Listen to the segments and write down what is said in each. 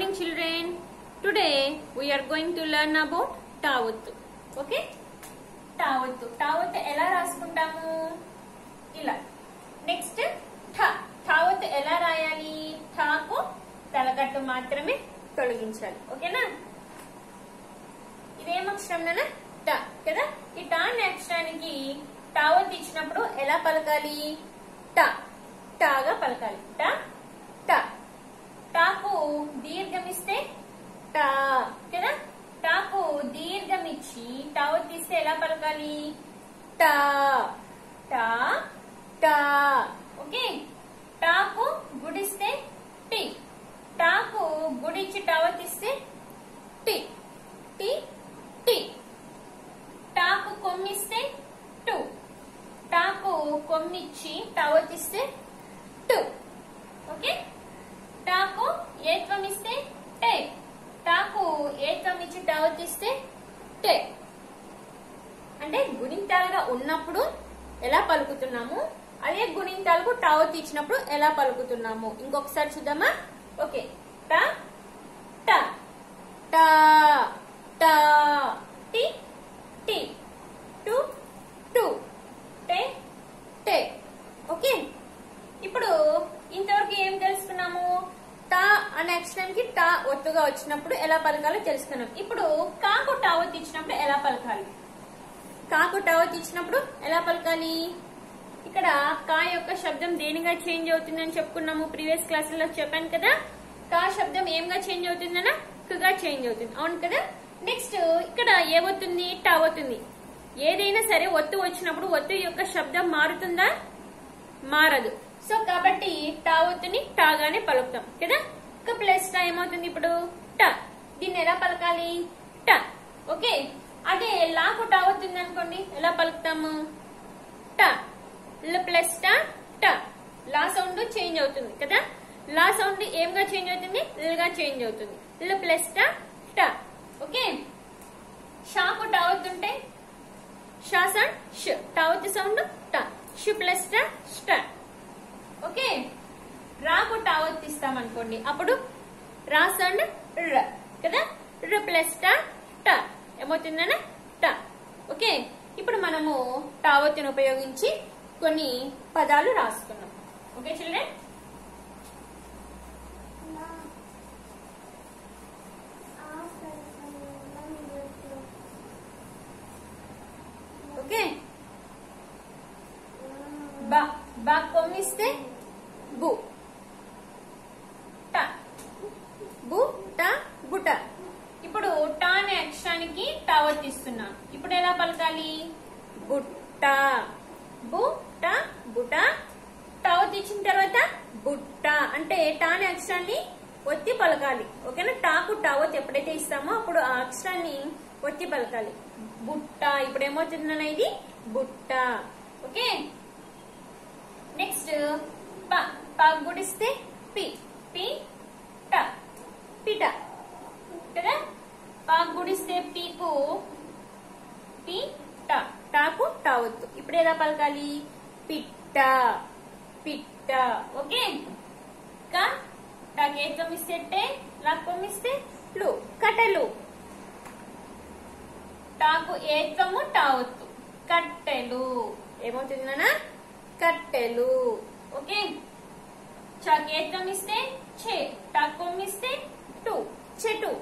morning children. Today we are going to learn about టావత్తు okay టావత్తు టావత్తు ఎలా రాసుకుంటాము ఇలా నెక్స్ట్ ఠ ఠావత్తు ఎలా రాయాలి ఠాకు తలకట్టు మాత్రమే తొలగించాలి ఓకేనా ఇదేం అక్షరం నాన్న ట కదా ఈ ట అనే అక్షరానికి టావత్ ఇచ్చినప్పుడు ఎలా పలకాలి ట టాగా పలకాలి ట ట టాకు దీర్ఘం ఇస్తే టా కదా టాకు దీర్ఘం ఇచ్చి టావత్ ఇస్తే ఎలా పలకాలి టా టా టా ఓకే టాకు గుడిస్తే టి టాకు గుడిచ్చి టావత్ ఇస్తే టి టి టి టాకు కొమ్మిస్తే టు టాకు కొమ్మిచ్చి టావతిస్తే టు ఓకే టాకు ఏత్వం ఇస్తే టే టాకు ఏత్వం ఇచ్చి టావతిస్తే టే అంటే గుణింతాలుగా ఉన్నప్పుడు ఎలా పలుకుతున్నాము అదే గుణింతాలకు టావత్ ఇచ్చినప్పుడు ఎలా పలుకుతున్నాము ఇంకొకసారి చూద్దామా ఓకే టా టా టా టా టి టి టు టు టే టే ఓకే ఇప్పుడు ఇంతవరకు ఏం తెలుసుకున్నాము టా అనే అక్షరానికి టా ఒత్తుగా వచ్చినప్పుడు ఎలా పలకాలో తెలుసుకున్నాం ఇప్పుడు కాకు టావత్ ఇచ్చినప్పుడు ఎలా పలకాలి కాకు టావత్ ఇచ్చినప్పుడు ఎలా పలకాలి ఇక్కడ కా యొక్క శబ్దం దేనిగా చేంజ్ అవుతుందని చెప్పుకున్నాము ప్రీవియస్ క్లాసుల్లో చెప్పాను కదా కా శబ్దం ఏంగా చేంజ్ అవుతుందనా కుగా చేంజ్ అవుతుంది అవును కదా నెక్స్ట్ ఇక్కడ ఏ ఒత్తుంది టా ఒత్తుంది ఏదైనా సరే ఒత్తు వచ్చినప్పుడు ఒత్తు యొక్క శబ్దం మారుతుందా మారదు సో కాబట్టి టా ఒత్తుని టాగానే పలుకుతాం కదా ఇక ప్లస్ టా ఏమవుతుంది ఇప్పుడు ట దీన్ని ఎలా పలకాలి ట ఓకే అదే లాకు టా అవుతుంది అనుకోండి ఎలా పలుకుతాము ట ల ప్లస్ ట ట లా సౌండ్ చేంజ్ అవుతుంది కదా లా సౌండ్ ఏంగా చేంజ్ అవుతుంది ల్ గా చేంజ్ అవుతుంది ల ప్లస్ ట ట ఓకే షాకు ట అవుతుంటే షా సౌండ్ ష్ ట అవుతుంది సౌండ్ ట ష్ ప్లస్ ట స్ట ఓకే రాకు టావత్ ఇస్తాం అనుకోండి అప్పుడు రా సౌండ్ ర కదా ర ప్లస్ ట ట ఏమవుతుందన్న ట ఓకే ఇప్పుడు మనము టావత్తును ఉపయోగించి కొన్ని పదాలు రాసుకున్నాం ఓకే చిల్డ్రన్ ఓకే బా బా కొమ్మిస్తే బు ట బు ట బుట ఇప్పుడు ట అనే అక్షరానికి టావత్ ఇస్తున్నాం ఇప్పుడు ఎలా పలకాలి బుట్ట బు ట బుట టావత్ ఇచ్చిన తర్వాత బుట్ట అంటే టా అనే అక్షరాన్ని ఒత్తి పలకాలి ఓకేనా టాకు టావత్ ఎప్పుడైతే ఇస్తామో అప్పుడు ఆ అక్షరాన్ని ఒత్తి పలకాలి బుట్ట ఇప్పుడు ఏమవుతుందన్న ఇది బుట్ట ఓకే నెక్స్ట్ ప ప గుడిస్తే పి పి ట పిట కదా పా గుడిస్తే పీకు పి ట టాకు టావద్దు ఇప్పుడు ఎలా పలకాలి పిట్ట పిట్ట ఓకే క టాకి ఏ కొమ్మిస్తే టే లా కొమ్మిస్తే లు కట్టెలు టాకు ఏత్వము టావత్తు కట్టెలు ఏమవుతుంది నాన్న కట్టెలు ఓకే చాకి ఏత్వం ఇస్తే ఛే టాకొమ్ ఇస్తే టు చెటు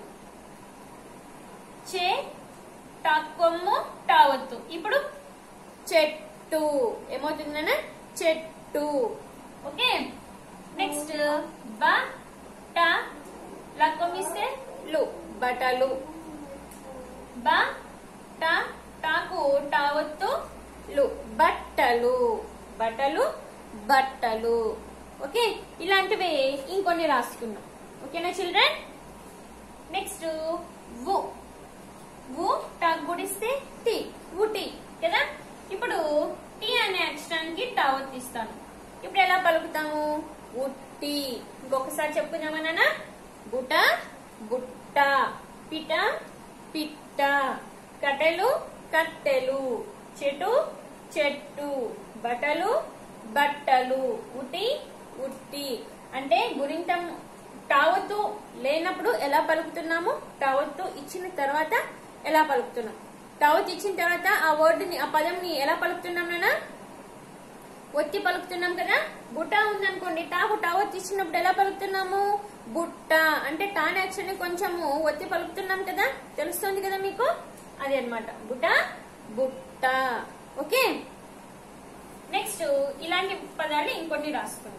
చే టాకొమ్ము టావత్తు ఇప్పుడు చెట్టు ఏమవుతుందన్న చెట్టు ఓకే నెక్స్ట్ బ ట లకొమ్ ఇస్తే లు బటలు బ ట టాకు టావత్తు లు బట్టలు బట్టలు బట్టలు ఓకే ఇలాంటివి ఇంకొన్ని రాసుకున్నాం ఓకేనా చిల్డ్రన్ నెక్స్ట్ వు వు టాక్ గుడిస్తే టి ఊటి కదా ఇప్పుడు టి అనే అక్షరానికి టావత్ ఇస్తాను ఇప్పుడు ఎలా పలుకుతాము ఉట్టి ఇంకొకసారి చెప్పుకుందామన్నా బుట బుట్ట పిట పిట్ట కట్టెలు కట్టెలు చెటు చెట్టు బట్టలు బట్టలు ఉటి ఉట్టి అంటే గురింతం టావత్తు లేనప్పుడు ఎలా పలుకుతున్నాము టావత్తు ఇచ్చిన తర్వాత ఎలా పలుకుతున్నాం టావత్ ఇచ్చిన తర్వాత ఆ వర్డ్ని ఆ పదంని ఎలా పలుకుతున్నాం నాన్న ఒత్తి పలుకుతున్నాం కదా బుట్ట ఉందనుకోండి టాకు టావత్ ఇచ్చినప్పుడు ఎలా పలుకుతున్నాము బుట్ట అంటే టాన్ యాక్షన్ కొంచెము ఒత్తి పలుకుతున్నాం కదా తెలుస్తుంది కదా మీకు అది అన్నమాట బుట్ట బుట్ట ఓకే నెక్స్ట్ ఇలాంటి పదాలు ఇంకొన్ని రాసుకున్నాం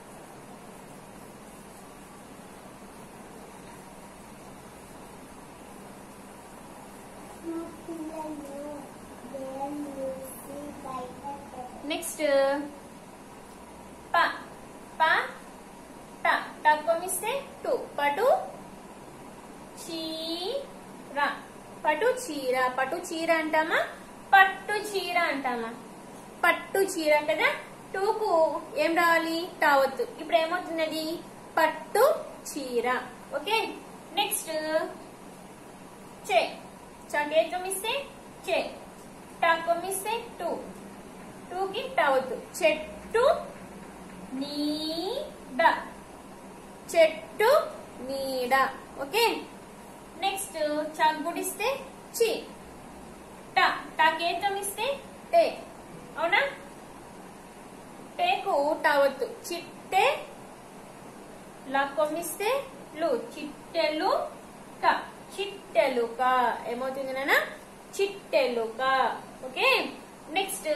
మా పిల్లలు వేలు వేసి బయట పెట్ట- నెక్స్ట్ ప ప ట ట కొమిస్తే టు పటు చీర పటు చీర పటు చీర అంటామా పట్టు చీర అంటామా పట్టు చీర కదా టూకు ఏం రావాలి టావత్తు ఇప్పుడు ఏమవుతున్నది పట్టు చీర ఓకే నెక్స్ట్ చే చకే కొమిస్తే చే టా కొమిస్తే టూ టూకి టవద్దు చెట్టు నీడ చెట్టు నీడ ఓకే నెక్స్ట్ చగ్గుడిస్తే చి ట టకేతం ఇస్తే టే అవునా టేకు టవద్దు చిట్టె లక్కొమిస్తే లు చిట్టెలు క చిట్టెలుక ఏమవుతుంది నాన్న చిట్టెలుక ఓకే నెక్స్ట్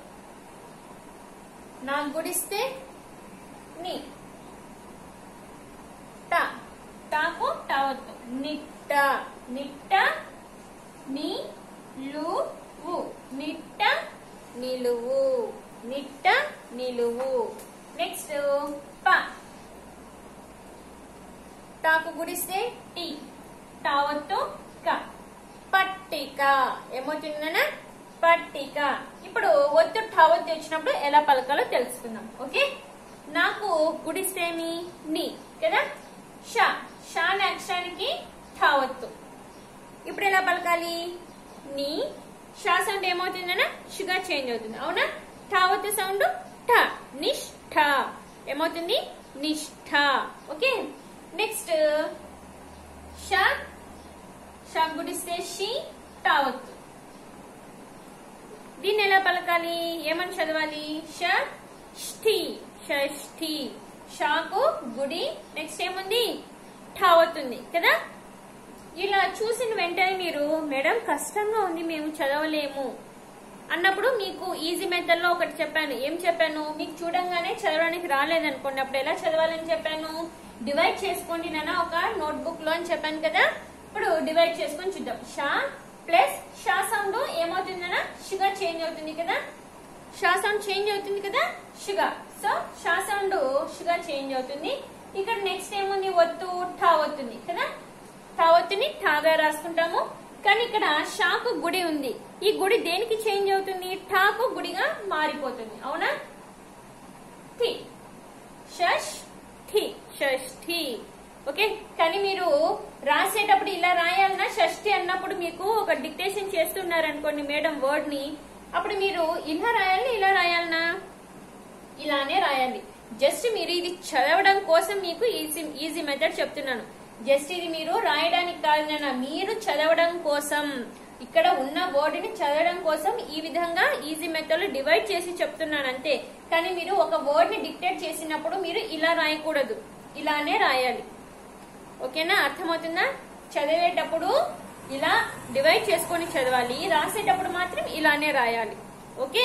నాకు గుడిస్తే ని ట టాకు టవత్తు నిట్ట నిట్ట ని లు వు నిట్ట నిలువు నిట్ట నిలువు నెక్స్ట్ ప టాకు గుడిస్తే టి టావత్తు క పట్టిక ఏమవుతుందన్నా పట్టిక ఇప్పుడు ఒత్తు ఠావత్తు వచ్చినప్పుడు ఎలా పలకాలో తెలుసుకుందాం ఓకే నాకు గుడిస్తేమి ని కదా షా షా అనే అక్షరానికి ఠావత్తు ఇప్పుడు ఎలా పలకాలి ని షా సౌండ్ ఏమవుతుందన్నా షుగా చేంజ్ అవుతుంది అవునా ఠావత్తు సౌండ్ ఠ నిష్ఠ ఏమవుతుంది నిష్ఠ ఓకే నెక్స్ట్ షా షా గుడిస్తే షి టావత్తు దీన్ని ఎలా పలకాలి ఏమని చదవాలి షష్ఠి షష్ఠి షాకు గుడి నెక్స్ట్ ఏముంది ఠావతుంది కదా ఇలా చూసిన వెంటనే మీరు మేడం కష్టంగా ఉంది మేము చదవలేము అన్నప్పుడు మీకు ఈజీ మెథడ్ లో ఒకటి చెప్పాను ఏం చెప్పాను మీకు చూడంగానే చదవడానికి రాలేదనుకోండి అప్పుడు ఎలా చదవాలని చెప్పాను డివైడ్ చేసుకోండి నాన్న ఒక నోట్బుక్ లో అని చెప్పాను కదా ఇప్పుడు డివైడ్ చేసుకొని చూద్దాం షా ప్లస్ షా సౌండ్ ఏమవుతుందన్న షుగర్ చేంజ్ అవుతుంది కదా షా సౌండ్ చేంజ్ అవుతుంది కదా షుగర్ సో షా సౌండ్ షుగర్ చేంజ్ అవుతుంది ఇక్కడ నెక్స్ట్ ఏముంది ఒత్తు ఠా అవుతుంది కదా ఠా ఒత్తుని ఠాగా రాసుకుంటాము కానీ ఇక్కడ షాకు గుడి ఉంది ఈ గుడి దేనికి చేంజ్ అవుతుంది ఠాకు గుడిగా మారిపోతుంది అవునా ఠి షష్ ఠి షష్ఠి ఓకే కానీ మీరు రాసేటప్పుడు ఇలా రాయాలన్నా షష్ఠి అన్నప్పుడు మీకు ఒక డిక్టేషన్ చేస్తున్నారు అనుకోండి మేడం వర్డ్ ని అప్పుడు మీరు ఇలా రాయాలి ఇలా రాయాలనా ఇలానే రాయాలి జస్ట్ మీరు ఇది చదవడం కోసం మీకు ఈజీ ఈజీ మెథడ్ చెప్తున్నాను జస్ట్ ఇది మీరు రాయడానికి కాదు నాన్న మీరు చదవడం కోసం ఇక్కడ ఉన్న వర్డ్ ని చదవడం కోసం ఈ విధంగా ఈజీ మెథడ్ లో డివైడ్ చేసి చెప్తున్నాను అంతే కానీ మీరు ఒక వర్డ్ ని డిక్టేట్ చేసినప్పుడు మీరు ఇలా రాయకూడదు ఇలానే రాయాలి ఓకేనా అర్థమవుతుందా చదివేటప్పుడు ఇలా డివైడ్ చేసుకొని చదవాలి రాసేటప్పుడు మాత్రం ఇలానే రాయాలి ఓకే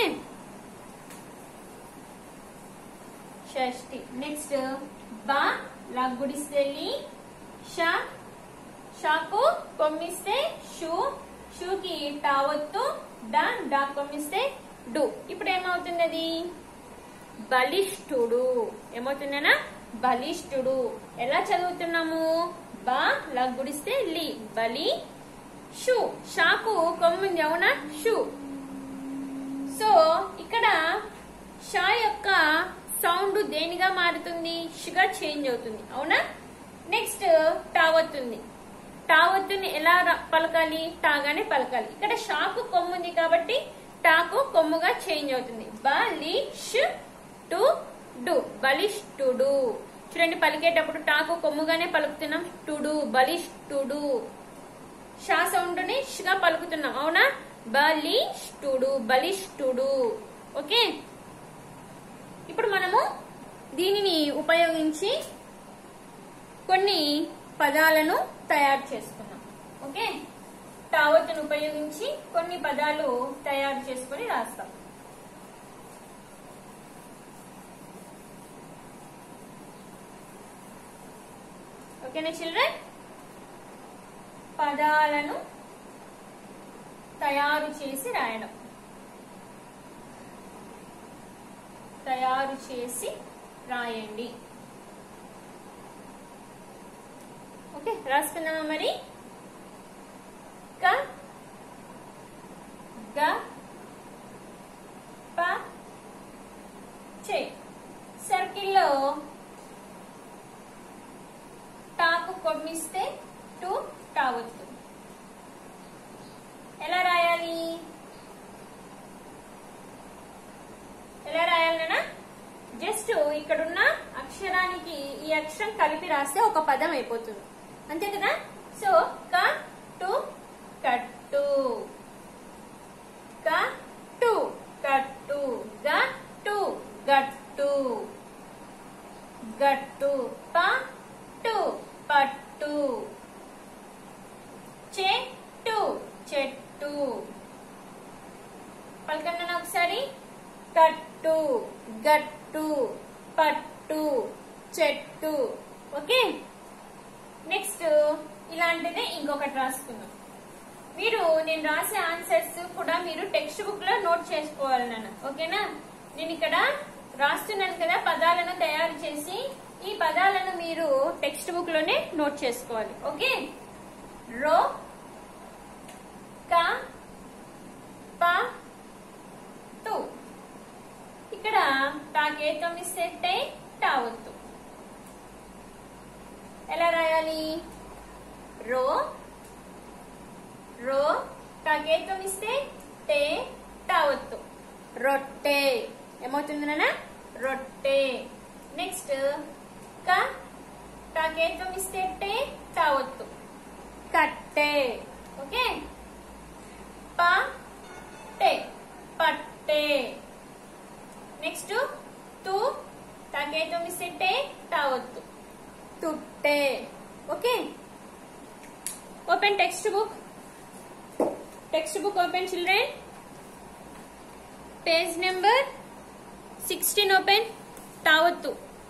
షష్ఠి నెక్స్ట్ బా లగ్గుడిస్తే లి షా షాకు కొమ్మిస్తే షూ షూకి టావత్తు డా డా కొమ్మిస్తే డు ఇప్పుడు ఏమవుతుంది అది బలిష్ఠుడు ఏమవుతుందనా బలిష్ఠుడు ఎలా చదువుతున్నాము బా లగ్గుడిస్తే లి బలి షూ షాకు కొమ్మింది అవునా షూ సో ఇక్కడ షా యొక్క సౌండ్ దేనిగా మారుతుంది షుగర్ చేంజ్ అవుతుంది అవునా నెక్స్ట్ టావత్తుంది టావత్తుని ఎలా ర- పలకాలి టాగానే పలకాలి ఇక్కడ షాకు కొమ్ము ఉంది కాబట్టి టాకు కొమ్ముగా చేంజ్ అవుతుంది బలి ష్ టు డు బలిష్ఠుడు చూడండి పలికేటప్పుడు టాకు కొమ్ముగానే పలుకుతున్నాం టుడు బలిష్టుడు షా సౌండ్ ని ష్ గా పలుకుతున్నాం అవునా బలిష్టుడు బలిష్టుడు ఓకే ఇప్పుడు మనము దీనిని ఉపయోగించి కొన్ని పదాలను తయారు చేసుకున్నాం ఓకే టావత్తును ఉపయోగించి కొన్ని పదాలు తయారు చేసుకొని రాస్తాం ఓకేనా చిల్డ్రన్ పదాలను తయారు చేసి రాయడం తయారు చేసి రాయండి ఓకే రాసుకుందామా మరి క గ ప చే సర్కిల్లో టాకు కొమ్మిస్తే టు టావత్తు ఎలా రాయాలి ఎలా రాయాలనా జస్ట్ ఇక్కడున్న అక్షరానికి ఈ అక్షరం కలిపి రాస్తే ఒక పదం అయిపోతుంది అంతే కదా సో క టు కట్టు క టు కట్టు గ టు గట్టు గట్టు ప టు పట్టు చెట్టు చెట్టు పలకండి ఒకసారి కట్టు గట్టు పట్టు చెట్టు ఓకే నెక్స్ట్ ఇలాంటిదే ఇంకొకటి రాసుకుందాం మీరు నేను రాసే ఆన్సర్స్ కూడా మీరు టెక్స్ట్ బుక్ లో నోట్ చేసుకోవాలి నాన్న ఓకేనా నేను ఇక్కడ రాస్తున్నాను కదా పదాలను తయారు చేసి ఈ పదాలను మీరు టెక్స్ట్ బుక్ లోనే నోట్ చేసుకోవాలి ఓకే రో క ప టు ఇక్కడ తాకేతం ఇస్తే టే టావత్తు ఎలా రాయాలి రో రో తాకేతం ఇస్తే టే టావత్తు రొట్టె ఏమవుతుంది నాన్న రొట్టె నెక్స్ట్ క తాకేతం ఇస్తే టే టావత్తు కట్టె ఓకే ప టే పట్టె నెక్స్ట్ తు తాకేతం ఇస్తే టే టావత్తు తుట్టె okay open text book text book open children page number sixteen open తావత్తు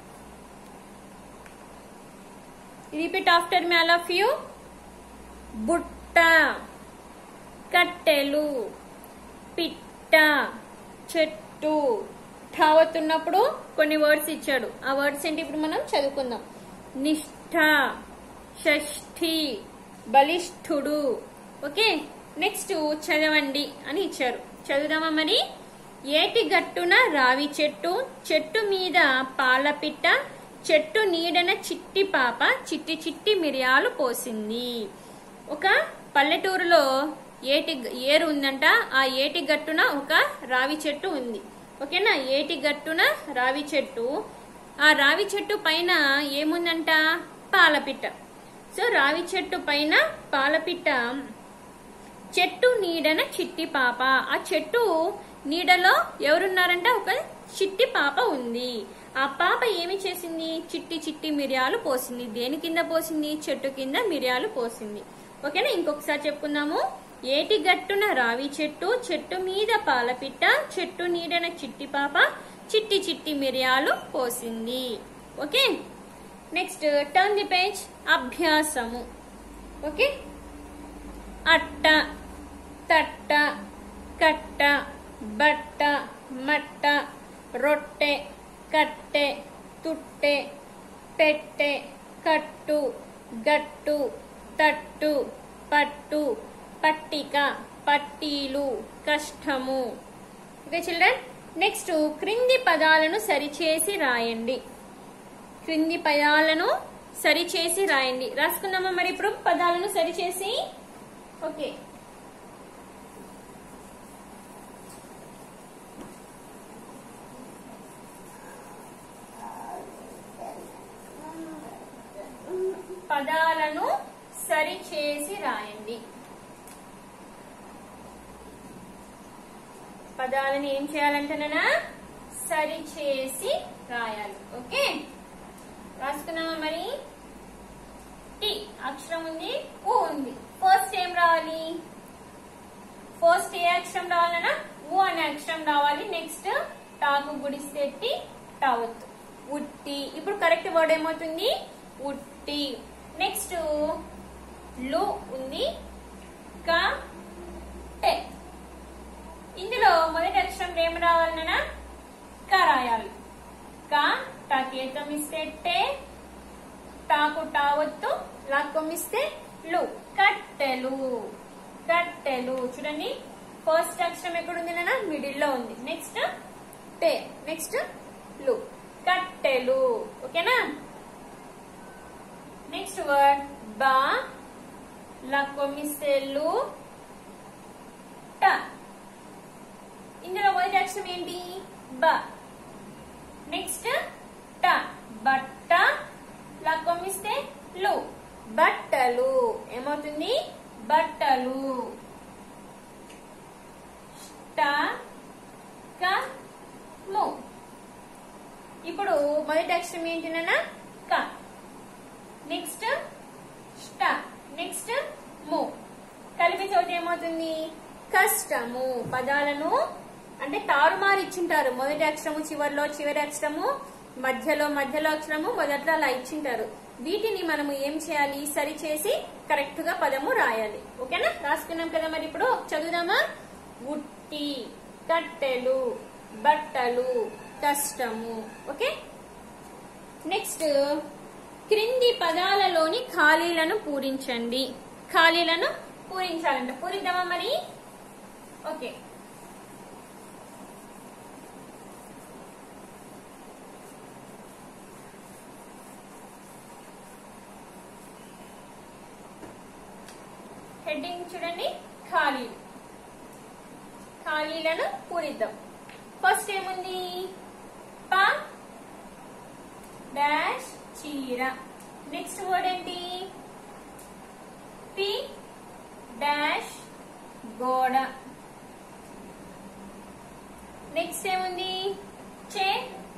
repeat after me all of you బుట్ట కట్టెలు పిట్ట చెట్టు ఠావత్తున్నప్పుడు కొన్ని వర్డ్స్ ఇచ్చాడు ఆ వర్డ్స్ ఏంటి ఇప్పుడు మనం చదువుకుందాం నిష్ఠ షష్ఠి బలిష్ఠుడు ఓకే నెక్స్ట్ చదవండి అని ఇచ్చారు చదువుదామా మరి ఏటి గట్టున రావి చెట్టు చెట్టు మీద పాలపిట్ట చెట్టు నీడన చిట్టి పాప చిట్టి చిట్టి మిరియాలు పోసింది ఒక పల్లెటూరులో ఏటి ఏరు ఉందంట ఆ ఏటి గట్టున ఒక రావి చెట్టు ఉంది ఓకేనా ఏటి గట్టున రావి చెట్టు ఆ రావి చెట్టు పైన ఏముందంట పాలపిట్ట సో రావి చెట్టు పైన పాలపిట్ట చెట్టు నీడన చిట్టి పాప ఆ చెట్టు నీడలో ఎవరున్నారంట ఒక చిట్టి పాప ఉంది ఆ పాప ఏమి చేసింది చిట్టి చిట్టి మిరియాలు పోసింది దేని కింద పోసింది చెట్టు కింద మిరియాలు పోసింది ఓకేనా ఇంకొకసారి చెప్పుకుందాము ఏటి గట్టున రావి చెట్టు చెట్టు మీద పాలపిట్ట చెట్టు నీడన చిట్టి పాప చిట్టి చిట్టి మిరియాలు పోసింది okay next turn the page అభ్యాసము ఓకే అట్ట తట్ట కట్ట బట్ట మట్ట రొట్టె కట్టె తుట్టె పెట్టె కట్టు గట్టు తట్టు పట్టు పట్టిక పట్టీలు కష్టము ఓకే చిల్డ్రన్ నెక్స్ట్ క్రింది పదాలను సరిచేసి రాయండి క్రింది పదాలను సరిచేసి రాయండి రాసుకుందామా మరి ఇప్పుడు పదాలను సరిచేసి ఓకే సరి చేసి రాయండి పదాలను ఏం చేయాలంటున్నా సరి చేసి రాయాలి ఓకే రాసుకున్నామా మరి టి అక్షరం ఉంది ఊ ఉంది ఫస్ట్ ఏం రావాలి ఫస్ట్ ఏ అక్షరం రావాలన్నా ఊ అనే అక్షరం రావాలి నెక్స్ట్ టాకు గుడిస్తే టి టావత్తు ఉట్టి ఇప్పుడు కరెక్ట్ వర్డ్ ఏమవుతుంది ఉట్టి నెక్స్ట్ లు ఉంది క టె ఇందులో మొదటి అక్షరం ఏం రావాలన్నా క రాయాలి క టాకేతమిస్తే టే టాకు టావత్తు లాక్కొమ్మిస్తే లు కట్టెలు కట్టెలు చూడండి ఫస్ట్ అక్షరం ఎక్కడ ఉంది నాన్న మిడిల్ లో ఉంది నెక్స్ట్ టే నెక్స్ట్ లు కట్టెలు ఓకేనా నెక్స్ట్ వర్డ్ బా లాక్కొమ్మిస్తే లు ట ఇందులో మొదటి అక్షరం ఏంటి బ నెక్స్ట్ ట బట్ట లక్కొమ్మిస్తే లు బట్టలు ఏమవుతుంది బట్టలు ట క ము ఇప్పుడు మొదటి అక్షరం ఏంటి నాన్న క నెక్స్ట్ స్ట నెక్స్ట్ ము కలిపి చోట ఏమవుతుంది కష్టము పదాలను అంటే తారుమారు ఇచ్చింటారు మొదటి అక్షరము చివరిలో చివరి అక్షరము మధ్యలో మధ్యలో అక్షరము మొదట్లో అలా ఇచ్చింటారు వీటిని మనము ఏం చేయాలి సరి చేసి కరెక్ట్ గా పదము రాయాలి ఓకేనా రాసుకున్నాం కదా మరి ఇప్పుడు చదువుదామా ఉట్టి కట్టెలు బట్టలు కష్టము ఓకే నెక్స్ట్ క్రింది పదాలలోని ఖాళీలను పూరించండి ఖాళీలను పూరించాలంట పూరిద్దామా మరి ఓకే హెడ్డింగ్ చూడండి ఖాళీలు ఖాళీలను పూరిద్దాం ఫస్ట్ ఏముంది ప డాష్ చీర నెక్స్ట్ వర్డ్ ఏంటి పి డాష్ గోడ నెక్స్ట్ ఏముంది చే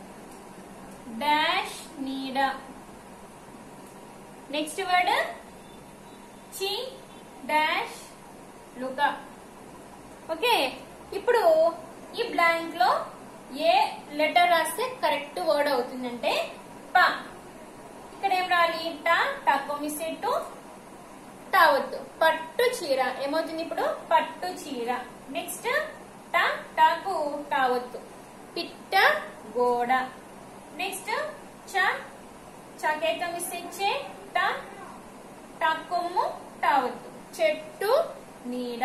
డాష్ నీడ నెక్స్ట్ వర్డ్ చి డాష్ లుక ఓకే ఇప్పుడు ఈ బ్లాంక్ లో ఏ లెటర్ రాస్తే కరెక్ట్ వర్డ్ అవుతుందంటే ప ఇక్కడ ఏం రాలి టా టకోమిసెట్టు టావద్దు పట్టు చీర ఏమవుతుంది ఇప్పుడు పట్టు చీర నెక్స్ట్ టా టాకు టావద్దు పిట్ట గోడ నెక్స్ట్ చ చకేతం ఇచ్చే టా టకొమ్ము టావద్దు చెట్టు నీడ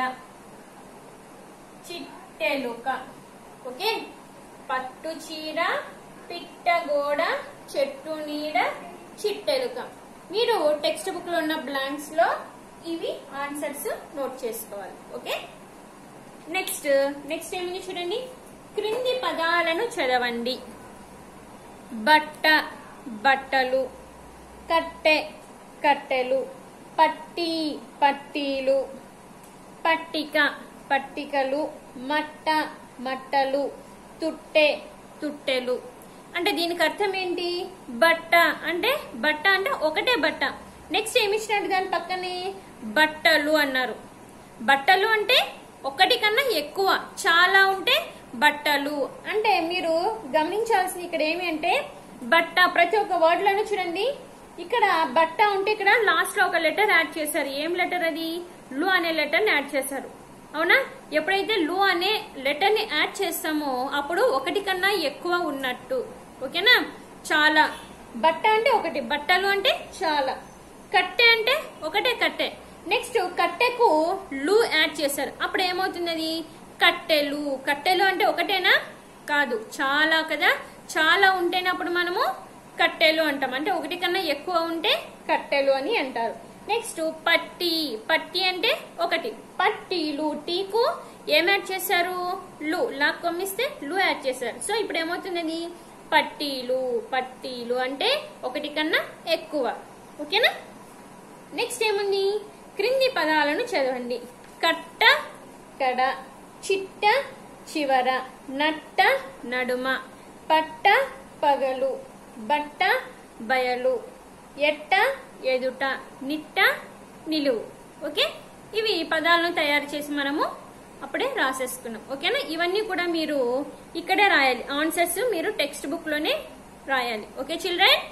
చిట్టెలుక ఓకే పట్టు చీర పిట్ట గోడ చెట్టు నీడ చిట్టెలుక మీరు టెక్స్ట్ బుక్ లో ఉన్న బ్లాంక్స్ లో ఇవి ఆన్సర్స్ నోట్ చేసుకోవాలి ఓకే నెక్స్ట్ నెక్స్ట్ ఏమిటి చూడండి క్రింది పదాలను చదవండి బట్ట బట్టలు కట్టె కట్టెలు పట్టి పట్టీలు పట్టిక పట్టికలు మట్ట మట్టలు తుట్టె తుట్టెలు అంటే దీనికి అర్థం ఏంటి బట్ట అంటే బట్ట అంటే ఒకటే బట్ట నెక్స్ట్ ఏమి ఇచ్చినట్టు దాని పక్కనే బట్టలు అన్నారు బట్టలు అంటే ఒకటి కన్నా ఎక్కువ చాలా ఉంటే బట్టలు అంటే మీరు గమనించాల్సింది ఇక్కడ ఏమి అంటే బట్ట ప్రతి ఒక్క వర్డ్ లోనూ చూడండి ఇక్కడ బట్ట ఉంటే ఇక్కడ లాస్ట్ లో ఒక లెటర్ యాడ్ చేశారు ఏం లెటర్ అది లు అనే లెటర్ ని యాడ్ చేశారు అవునా ఎప్పుడైతే లు అనే లెటర్ ని యాడ్ చేస్తామో అప్పుడు ఒకటి కన్నా ఎక్కువ ఉన్నట్టు ఓకేనా చాలా బట్ట అంటే ఒకటి బట్టలు అంటే చాలా కట్టె అంటే ఒకటే కట్టె నెక్స్ట్ కట్టెకు లు యాడ్ చేశారు అప్పుడు ఏమవుతుంది అది కట్టెలు కట్టెలు అంటే ఒకటేనా కాదు చాలా కదా చాలా ఉంటేనే అప్పుడు మనము కట్టెలు అంటాం అంటే ఒకటి కన్నా ఎక్కువ ఉంటే కట్టెలు అని అంటారు నెక్స్ట్ పట్టి పట్టి అంటే ఒకటి పట్టీలు టీకు ఏం యాడ్ చేశారు లు లాక్ కొమ్మిస్తే లు యాడ్ చేశారు సో ఇప్పుడు ఏమవుతుంది పట్టీలు పట్టీలు అంటే ఒకటి కన్నా ఎక్కువ ఓకేనా నెక్స్ట్ ఏముంది క్రింది పదాలను చదవండి కట్ట కడ చిట్ట చివర నట్ట నడుమ పట్ట పగలు బట్ట బయలు ఎట్ట ఎదుట నిట్ట నిలువు ఓకే ఇవి పదాలను తయారు చేసి మనము అప్పుడే రాసేసుకున్నాం ఓకేనా ఇవన్నీ కూడా మీరు ఇక్కడే రాయాలి ఆన్సర్స్ మీరు టెక్స్ట్ బుక్ లోనే రాయాలి ఓకే చిల్డ్రన్